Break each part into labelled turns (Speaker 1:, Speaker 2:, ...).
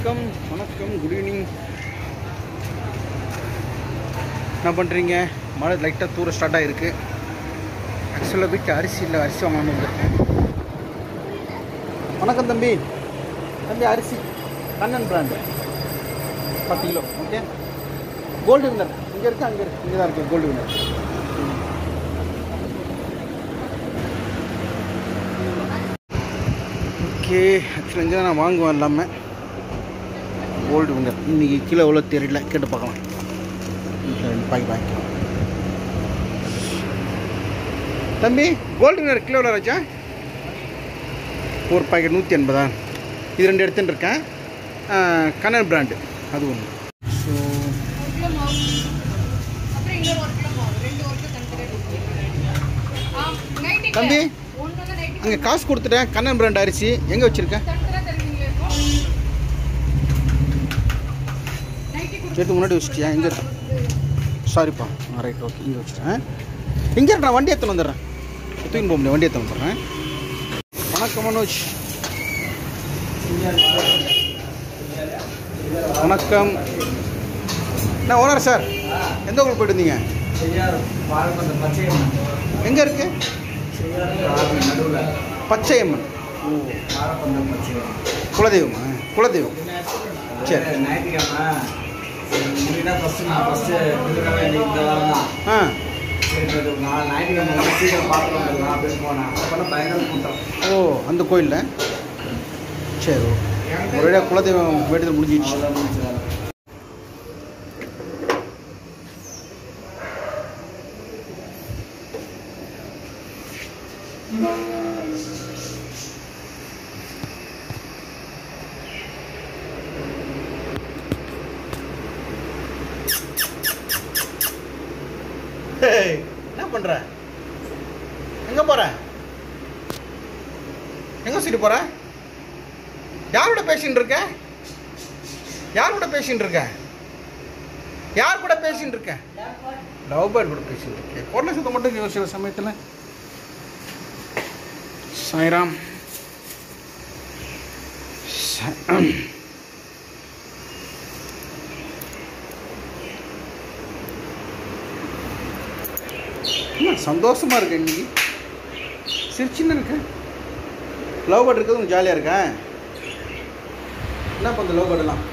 Speaker 1: வணக்கம் வணக்கம் good evening என்ன பண்ணுறீங்க மழை லைட்டாக தூர ஸ்டார்ட் ஆகிருக்கு ஆக்சுவலாக வீட்டு அரிசி இல்லை அரிசி வாங்கணும் வந்திருக்கேன் வணக்கம் தம்பி தம்பி அரிசி கண்ணன் பிராண்டு பத்து கிலோ ஓகே கோல்டு வின்னர் இங்கே இருக்கு அங்கே இருக்கு இங்கே தான் இருக்கு கோல்டு வின்னர் ஓகே ஆக்சுவலாக இங்கே தான் நான் வாங்குவேன் எல்லாமே கோல்டு வின்னர் இன்னைக்கு கிலோ எவ்வளோ தெரியல கேட்டு பார்க்கலாம் பாக்கி பாக்கி தம்பி கோல்டு வின்னர் கிலோ எவ்வளோ ராஜா ஒரு பாக்கெட் நூற்றி எண்பதா இது ரெண்டு எடுத்துன்னு இருக்கேன் ஆ, கண்ணன் பிராண்டு அது ஒன்று ஸோ
Speaker 2: ஒரு கிலோ மாவு அப்புறம் இன்னொரு ஒரு கிலோ மாவு ரெண்டு ஒரு கிலோ தனித்தனியாக ஆ நைட்டுக்கு
Speaker 1: தம்பி
Speaker 2: ஒன்று வந்து நைட்டுக்கு
Speaker 1: அங்கே காசு கொடுத்துட்டேன் கண்ணன் பிராண்ட் அரிசி எங்கே வச்சுருக்கேன்
Speaker 2: தனித்தனியாக தருவீங்களா இருக்கும் நைட்டுக்கு
Speaker 1: எடுத்து முன்னாடி வச்சுட்டியா எங்கே இருக்கு சாரிப்பா ஆ ரைட் ஓகே இங்கே வச்சுட்டேன் இங்கே இருக்கு நான் வண்டி எடுத்துன்னு வந்துடுறேன் தூக்கின்னு போக முடியாது வண்டி எடுத்துன்னு வந்துடுறேன் வணக்கம் மனோஜ் வணக்கம் நான் ஓனர் சார் எந்த ஊருக்கு போயிட்டு வந்தீங்க எங்கே இருக்கு பச்சையம்மன் ஓ குலதெய்வமா குலதெய்வம் சரி ஆ ஓ அந்த கோயிலில் சரி ஓகே ஒரேடியாக குலதெய்வம் வேண்டுதல் முடிஞ்சிடுச்சு ஏய், என்ன பண்ற எங்க போற எங்க சுத்தி போற யாரோட பேசிட்டு இருக்க யார் கூட பேசிட்டு இருக்க யார் கூட பேசிட்டு இருக்க லவ் பேர்ட் கூட பேசிட்டு இருக்க குரலை சுத்த மட்டும் இங்க சில சமயத்தில் சாய்ராம் ச- என்ன சந்தோஷமா இருக்கு இன்னைக்கு சிரிச்சுன்னு இருக்க லவ் பேர்ட் இருக்கிறது உனக்கு ஜாலியாக இருக்கா என்ன பண்ணுது லவ் பேர்டெல்லாம்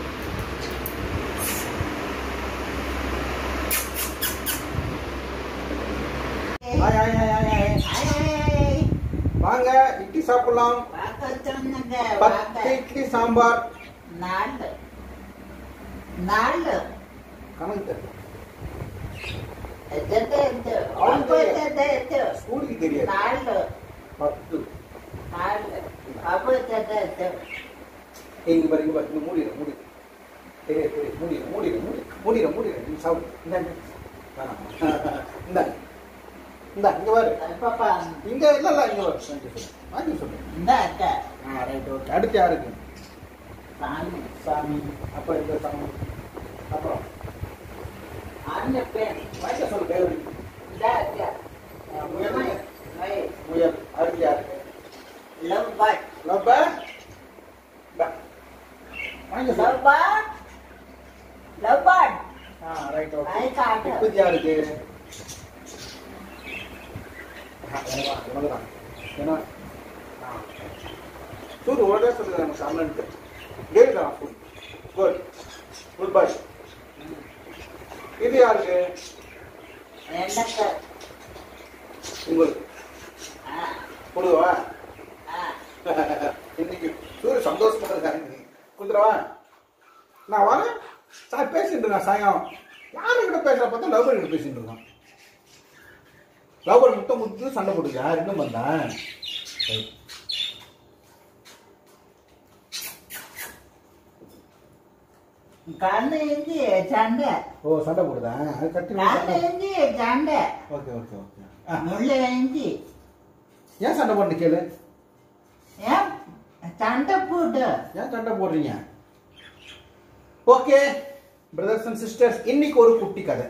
Speaker 1: hi hi hi hi hi வாங்க இட்லி சாப்பிடலாம் பத்து இட்லி சாம்பார்
Speaker 3: நாலு நாலு
Speaker 1: கணக்கு தெரியல
Speaker 3: எத்தனை எத்து ஒன்பது எத்து
Speaker 1: ஸ்கூலுக்கு தெரியாது
Speaker 3: நாலு
Speaker 1: பத்து
Speaker 3: நாலு அப்போ எத்தனை எத்து
Speaker 1: இங்க பாரு இங்க பாரு இங்க மூடிடு மூடி தெரியாது தெரியாது மூடிடு மூடிடு மூடி மூடிடு மூடிடு நீ சாப்பிடு இந்தாங்க வேணாம் இந்தா இந்தா இங்க பாரு
Speaker 3: பாப்பா
Speaker 1: இங்க இல்ல இல்ல இங்க பாரு வாங்கி சொல்லு வாங்கி சொல்லு
Speaker 3: இந்த அக்கா
Speaker 1: ஆ ரைட் ஓகே அடுத்து யாருக்கு
Speaker 3: சாமி
Speaker 1: சாமி அப்புறம் இந்த சாமி அப்புறம்
Speaker 3: அந்த பேர்
Speaker 1: வாங்க சொல்லு பேர்
Speaker 3: இந்த அக்கா
Speaker 1: முயல்
Speaker 3: ஐ
Speaker 1: முயல் அடுத்து யாருக்கு
Speaker 3: லவ் பட்
Speaker 1: லப்ப வாங்க சொல்லு
Speaker 3: லவ் பட் லவ் பட்
Speaker 1: ஆ ரைட் ஓகே
Speaker 3: ஐ காட்டு
Speaker 1: இப்போது யாருக்கு ஏன்னா சூடு ஓடவே சொல்லுங்க நம்ம சாமனுக்கு கேட்கலாம் ஃபுல் குட் குட் பாய் இது யாருக்கு
Speaker 3: எனக்கு
Speaker 1: உங்களுக்கு
Speaker 3: ஆ
Speaker 1: கொடுவா
Speaker 3: ஆ
Speaker 1: இன்னைக்கு சூரிய சந்தோஷமா இருக்காங்க கொடுத்துருவா நான் வரேன் சார் பேசிட்டு இருக்கேன் சாயங்காலம் யாரு கிட்ட பேசுற பார்த்தா லவ் கிட்ட பேசிட்டு இருக்கான் லவ் பண்ணி முட்டை முத்து சண்டை போட்டுக்கா ரெண்டும் பண்ணா
Speaker 3: கண்ணு எஞ்சி சண்டை
Speaker 1: ஓ சண்டை போடுதா அது கட்டி
Speaker 3: கண்ணு எஞ்சி சண்டை
Speaker 1: ஓகே ஓகே ஓகே
Speaker 3: முள்ள எஞ்சி
Speaker 1: ஏன் சண்டை போட்டு கேளு
Speaker 3: ஏன் சண்டை போட்டு
Speaker 1: ஏன் சண்டை போடுறீங்க ஓகே பிரதர்ஸ் அண்ட் சிஸ்டர்ஸ் இன்னைக்கு ஒரு குட்டி கதை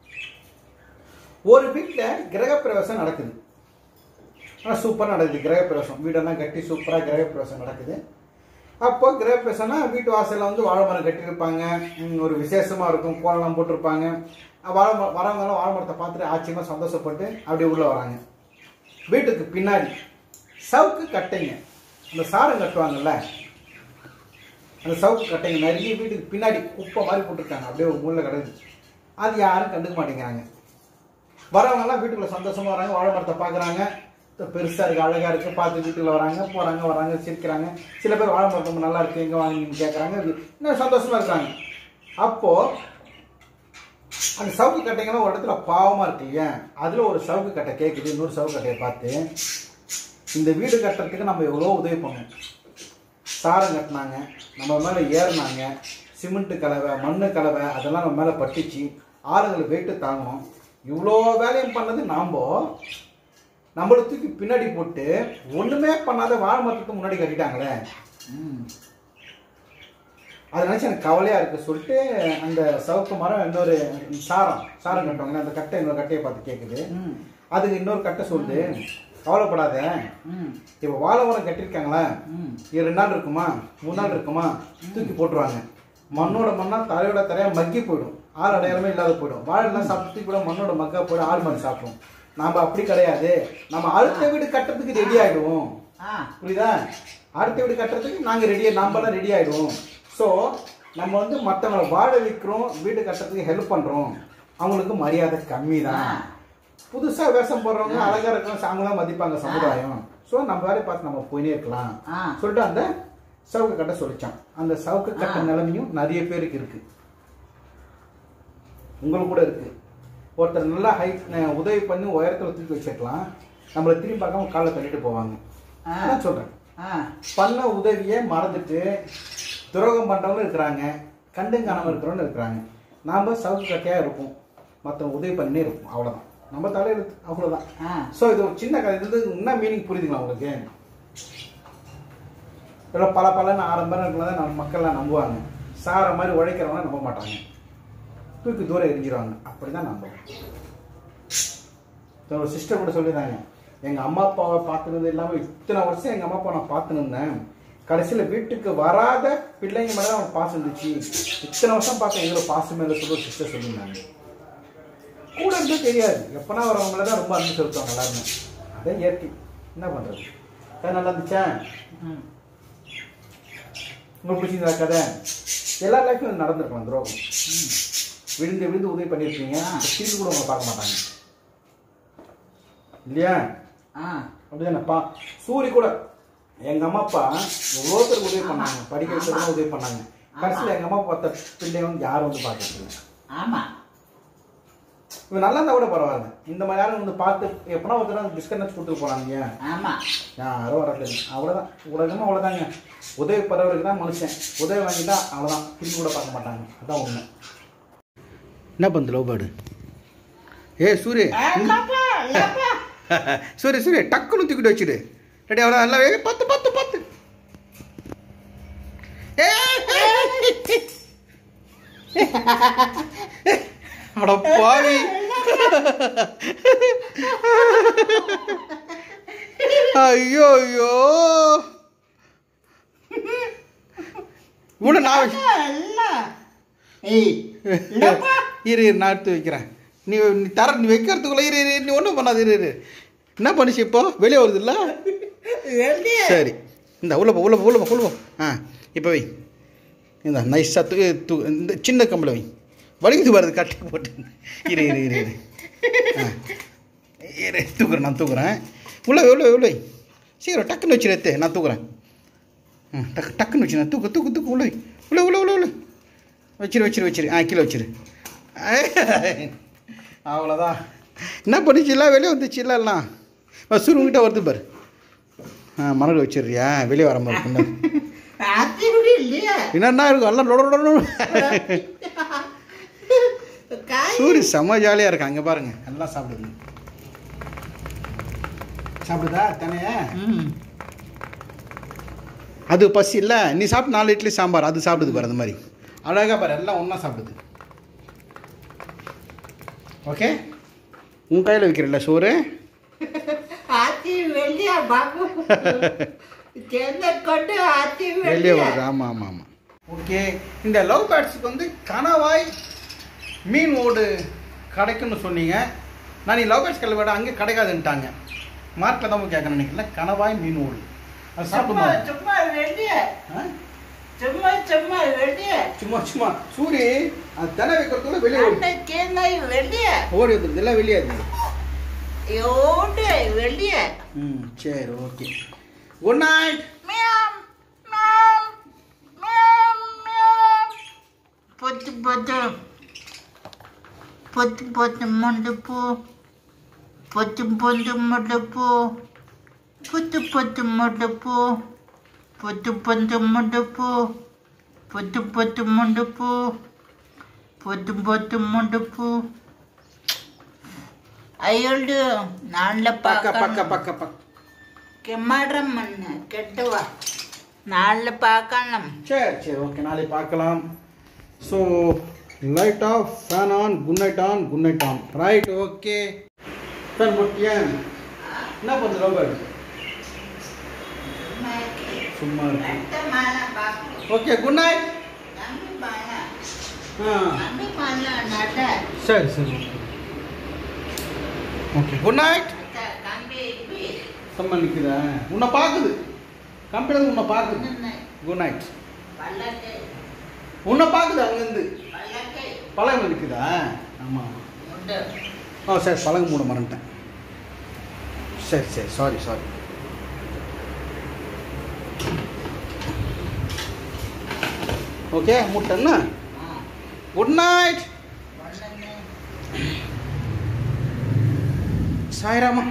Speaker 1: ஒரு வீட்டில் கிரகப்பிரவேசம் நடக்குது ஆனால் சூப்பராக நடக்குது கிரகப்பிரவேசம் வீடெல்லாம் கட்டி சூப்பராக கிரகப்பிரவேசம் நடக்குது அப்போ கிரகப்பிரசனா வீட்டு வாசல்ல வந்து வாழை மரம் கட்டியிருப்பாங்க ம், ஒரு விசேஷமா இருக்கும் கோலம்லாம் போட்டிருப்பாங்க அஹ் வாழை மரம் வரவங்கெல்லாம் வாழை மரத்தை பார்த்துட்டு ஆச்சரியமா சந்தோஷப்பட்டு அப்படியே உள்ள வராங்க வீட்டுக்கு பின்னாடி சவுக்கு கட்டைங்க இந்த சாரம் கட்டுவாங்கல்ல அந்த சவுக்கு கட்டைங்க நிறைய வீட்டுக்கு பின்னாடி குப்பை மாதிரி போட்டிருக்காங்க அப்படியே ஒரு மூலையில் கிடக்குது அது யாரும் கண்டுக்க மாட்டேங்கிறாங்க வரவங்கெல்லாம் வீட்டுக்குள்ள சந்தோஷமா வராங்க வாழை மரத்தை பார்க்குறாங்க பெருசா இருக்கு அழகா இருக்கு பார்த்து வீட்டுக்குள்ள வராங்க போறாங்க வராங்க சிரிக்கிறாங்க சில பேர் வாழை மரம் ரொம்ப நல்லா இருக்கு எங்க வாங்கின்னு கேட்குறாங்க இன்னும் சந்தோஷமா இருக்காங்க அப்போ அந்த சவுக்கு கட்டைங்கெல்லாம் ஒரு இடத்துல பாவமா இருக்கு இல்லையா அதுல ஒரு சவுக்கு கட்டை கேட்குது இன்னொரு சவுக்கு கட்டையை பார்த்து இந்த வீடு கட்டுறதுக்கு நம்ம எவ்வளோ உதவி பண்ணோம் சாரம் கட்டினாங்க நம்ம மேலே ஏறினாங்க சிமெண்ட் கலவை மண்ணு கலவை அதெல்லாம் நம்ம மேலே பட்டுச்சு ஆளுங்களை வெயிட்டு தாங்கணும் இவ்வளோ வேலையும் பண்ணது நாம நம்மளை தூக்கி பின்னாடி போட்டு ஒண்ணுமே பண்ணாத வாழை மரத்துக்கு முன்னாடி கட்டிட்டாங்களே
Speaker 3: ம்.
Speaker 1: அதை நினைச்சு எனக்கு கவலையா இருக்கு சொல்லிட்டு அந்த சவுக்கு மரம் இன்னொரு சாரம் சாரம் கட்டுவாங்க அந்த கட்டை இன்னொரு கட்டையை பார்த்து கேட்குது
Speaker 3: ம்.
Speaker 1: அதுக்கு இன்னொரு கட்டை சொல்லுது கவலைப்படாத
Speaker 3: ம்.
Speaker 1: இப்போ வாழை மரம் கட்டியிருக்காங்களா
Speaker 3: ம்.
Speaker 1: இது ரெண்டு நாள் இருக்குமா மூணு நாள் இருக்குமா தூக்கி போட்டுருவாங்க மண்ணோட மண்ணா தலையோட தலையா மக்கி போயிடும் ஆள் அடையாளமே இல்லாத போயிடும் வாழெல்லாம் சாப்பிட்டு தூக்கி கூட மண்ணோட மக்கா போயிடும் ஆள் மாதிரி சாப்பிடும் நாம அப்படி கிடையாது நம்ம அடுத்த வீடு கட்டுறதுக்கு ரெடி ஆயிடுவோம்
Speaker 3: ஆ
Speaker 1: புரியுதா அடுத்த வீடு கட்டுறதுக்கு நாங்க ரெடியா நாமெல்லாம் ரெடி ஆயிடுவோம் ஸோ நம்ம வந்து மற்றவங்களை வாழ வைக்கிறோம் வீடு கட்டுறதுக்கு ஹெல்ப் பண்றோம் அவங்களுக்கு மரியாதை கம்மி தான் புதுசா வேஷம் போடுறவங்க அழகா இருக்கணும் அவங்களாம் மதிப்பாங்க சமுதாயம் ஸோ நம்ம வேலையை பார்த்து நம்ம போயினே இருக்கலாம்
Speaker 3: ஆ.
Speaker 1: சொல்லிட்டு அந்த சவுக்கு கட்டை சொல்லிச்சான் அந்த சவுக்கு கட்டை
Speaker 3: ஆ.
Speaker 1: நிலைமையும் நிறைய பேருக்கு இருக்கு உங்களுக்கு கூட இருக்கு ஒருத்தர் நல்லா ஹைட் உதவி பண்ணி உயரத்துல தூக்கி வச்சிருக்கலாம் நம்மளை திரும்பி பார்க்காம காலில் தள்ளிட்டு போவாங்க
Speaker 3: ஆ.
Speaker 1: அதான் சொல்றேன்
Speaker 3: ஆ
Speaker 1: பண்ண உதவியை மறந்துட்டு துரோகம் பண்றவங்களும் இருக்கிறாங்க கண்டும் காணாம இருக்கிறவங்க இருக்கிறாங்க நாம சவுக்கு கட்டையா இருப்போம் மற்றவங்க உதவி பண்ணே இருப்போம் அவ்வளவுதான் நம்ம தலையெழுத்து அவ்வளவுதான்
Speaker 3: ஆ
Speaker 1: ஸோ இது ஒரு சின்ன கதை இது என்ன மீனிங் புரியுதுங்களா உங்களுக்கு இல்லை பல பலன்னு ஆரம்பரம் இருக்கிறத நம்ம மக்கள்லாம் நம்புவாங்க சார மாதிரி உழைக்கிறவங்க நம்ப மாட்டாங்க தூக்கி தூரம் எரிஞ்சிருவாங்க அப்படிதான் நம்புவோம் இப்போ ஒரு சிஸ்டர் கூட சொல்லியிருந்தாங்க எங்க அம்மா அப்பாவை பார்த்துனது இல்லாம இத்தனை வருஷம் எங்க அம்மா அப்பா நான் பார்த்துன்னு இருந்தேன் கடைசியில வீட்டுக்கு வராத பிள்ளைங்க மேல அவன் பாசம் இருந்துச்சு இத்தனை வருஷம் பார்த்த எங்களோட பாசம் மேல சொல்லி ஒரு சிஸ்டர் சொல்லியிருந்தாங்க கூட இருந்தா தெரியாது எப்பனா வரவங்கள தான் ரொம்ப அன்பு செலுத்துவாங்க எல்லாருமே அதான் இயற்கை என்ன பண்றது கதை நல்லா இருந்துச்சா
Speaker 3: ம்.
Speaker 1: உங்களுக்கு பிடிச்சிருந்தா கதை எல்லா லைஃப்லையும் நடந்திருக்கலாம் துரோகம் விழுந்து விழுந்து உதவி பண்ணியிருப்பீங்க திரும்பி கூட உங்களை பார்க்க மாட்டாங்க இல்லையா
Speaker 3: ஆ
Speaker 1: அப்படிதானப்பா சூரி கூட எங்க அம்மா அப்பா எவ்வளோ பேர் உதவி பண்ணாங்க படிக்க வைக்கிறதுலாம் உதவி பண்ணாங்க கடைசியில் எங்க அம்மா அப்பா பார்த்த பிள்ளைங்க வந்து யாரும் வந்து பார்க்கறது
Speaker 3: ஆமா
Speaker 1: இவன் நல்லா இருந்தா கூட பரவாயில்ல இந்த மாதிரி யாரும் வந்து பார்த்து எப்பனா ஒருத்தர் பிஸ்கட் நச்சு கொடுத்துட்டு போறாங்க
Speaker 3: ஆமா
Speaker 1: யாரும் வரல அவ்வளோதான் உலகமா அவ்வளோதாங்க உதவி பெறவருக்கு தான் மனுஷன் உதவி வாங்கிட்டா அவ்வளோதான் திரும்பி கூட பார்க்க மாட்டாங்க அதான் உண்மை என்ன பண்ணுது லவ் பேர்டு ஏ சூரிய
Speaker 3: இல்லப்பா இல்லப்பா
Speaker 1: சூரிய சூரிய டக்குன்னு தூக்கிட்டு வச்சிடு ரெடி அவ்வளோ நல்லா வேக பத்து பத்து பத்து அட பாவி ஐயோ ஐயோ இவ்வளோ நான்
Speaker 3: இல்ல ஏய் இல்லப்பா
Speaker 1: இரு இரு நான் எடுத்து வைக்கிறேன் நீ நீ தர நீ வைக்கிறதுக்குள்ள இரு இரு நீ ஒன்றும் பண்ணாது இரு இரு என்ன பண்ணுச்சு இப்போ வெளியே வருது இல்லை
Speaker 3: வெளியே
Speaker 1: சரி இந்த உள்ள போ உள்ள போ உள்ள போ உள்ள போ ஆ இப்போ வை இந்த நைஸாக தூ தூ இந்த சின்ன கம்பளை வை வலிக்குது வருது கட்டி போட்டு இரு இரு இரு இரு ஆ இரு தூக்குறேன் நான் தூக்குறேன் உள்ள வை, உள்ள வை, உள்ள வை. சீக்கிரம் டக்குன்னு வச்சிரு எடுத்து நான் தூக்குறேன் ம் டக்கு டக்குன்னு வச்சு நான் தூக்கு தூக்கு தூக்கு உள்ள வை. உள்ள உள்ள உள்ள உள்ள வச்சிரு வச்சிரு வச்சிரு ஆ கீழே வச்சிரு அவ்வளோதான் என்ன பண்ணிச்சு இல்லை வெளியே வந்துச்சு இல்லை எல்லாம் வசூல் உங்ககிட்ட வருது பாரு ஆ மணல் வச்சிடுறியா வெளியே வர மாதிரி இருக்குன்னு
Speaker 3: ஆத்தி விடு இல்லையா
Speaker 1: என்னென்ன இருக்கும் எல்லாம் லொட லொட லொட.
Speaker 3: காய்
Speaker 1: சூரி செம்ம ஜாலியாக இருக்கு அங்கே பாருங்க எல்லாம் சாப்பிடுது சாப்பிடுதா தானே
Speaker 3: ம்
Speaker 1: அது பசி இல்லை நீ சாப்பிட்டு நாலு இட்லி சாம்பார் அது சாப்பிடுது பாரு அந்த மாதிரி அழகாக பாரு எல்லாம் ஒன்றா சாப்பிடுது ஓகே உன் கையில் வைக்கிறல்ல சோறு
Speaker 3: ஆத்தி வெளியா பாப்பு சேர்ந்த கொண்டு ஆத்தி
Speaker 1: வெளியே வருது ஆமாம் ஆமாம் ஆமாம் ஓகே இந்த லவ் பேர்ட்ஸுக்கு வந்து கணவாய் மீன் ஓடு கிடைக்குன்னு சொன்னீங்க நான் நீ லவ் பேர்ட்ஸ் கல்வி விட அங்கே கிடைக்காதுன்ட்டாங்க மார்க்கில் தான் போய் கேட்கணும் நினைக்கல கணவாய் மீன் ஓடு அது
Speaker 3: சும்மா
Speaker 1: சாப்பிடுமா
Speaker 3: சும்மா வெளிய
Speaker 1: ஆ?
Speaker 3: சும்மா சும்மா வெளிய
Speaker 1: சும்மா சும்மா சூரி அது தினை வைக்கிறதுக்குள்ள வெளியே ஓடி
Speaker 3: அந்த கேங்காய் வெளிய
Speaker 1: ஓடி வந்துடுது எல்லாம் வெளியே அது
Speaker 3: ஓடு வெளிய
Speaker 1: ம் சரி ஓகே குட் நைட்
Speaker 3: மியாம் மியாம் மியாம் மியாம் பொத்து பொத்து பொத்து பொத்து மண்டப்பு பொத்து பொத்து மண்டப்பு பொத்து பொத்து மண்டப்பு பொத்து பொத்து மண்டப்பு பொத்து பொத்து மண்டப்பு பொத்து பொத்து மண்டப்பு అయ్యోళ్ళు నాళ్ళ
Speaker 1: பக்க
Speaker 3: పాక
Speaker 1: பக்க பக்க பக்க
Speaker 3: కెమ్మడ్రమ్మన్న కెట్టవా నాళ్ళ పాకన్నం
Speaker 1: சரி சரி ஓகே நாளை பார்க்கலாம் so light off fan on good night on good night on right okay sir முட்டியன் என்ன பண்ணுது ரோபர்ட் சும்மா இருக்கு ஓகே குட் நைட் ஆ சரி சரி ஓகே குட் நைட் சம்மன் நிற்குதா உன்னை பார்க்குது கம்பெனி உன்னை பார்க்குது குட் நைட் உன்னை பார்க்குது அங்கேருந்து பழகம் இருக்குதா ஆமாம் ஆ சரி பழகம் மூட மறந்துட்டேன் சரி சரி சாரி சாரி ஓகே முட்டன்னா குட் நைட் சாய்ராமா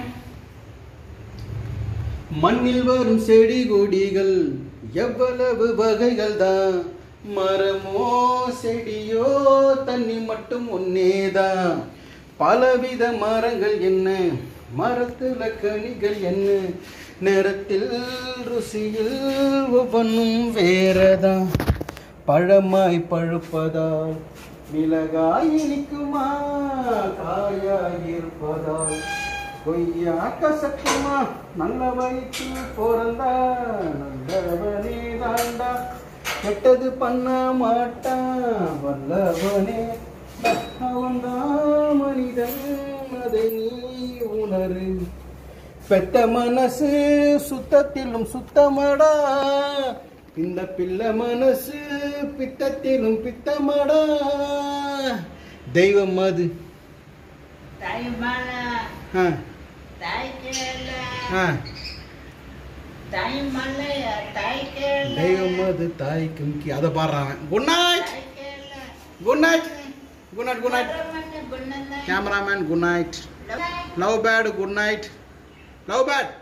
Speaker 1: மண்ணில் வரும் செடி கொடிகள் எவ்வளவு வகைகள் தான் மரமோ செடியோ தண்ணி மட்டும் ஒன்னேதான் பலவித மரங்கள் என்ன மரத்துல கனிகள் என்ன நிறத்தில் ருசியில் ஒவ்வொன்றும் வேறதான் பழமாய் பழுப்பதால் மிளகாய் இனிக்குமா காயாய் இருப்பதால் கொய்யா கசக்குமா நல்ல வயிற்று பிறந்தா நல்லவனே தாண்டா கெட்டது பண்ண மாட்டான் வல்லவனே அவன்தான் மனிதன் அதை நீ உணரு பெத்த மனசு சுத்தத்திலும் சுத்தமடா இந்த பிள்ளை மனசு பித்தத்திலும் பித்தமடா தெய்வம் அது ஆ ஆ தெய்வம் அது தாய்க்கு முக்கியம் அதை பாடுறான் good night good night good night good night cameraman good night love bad good night love bad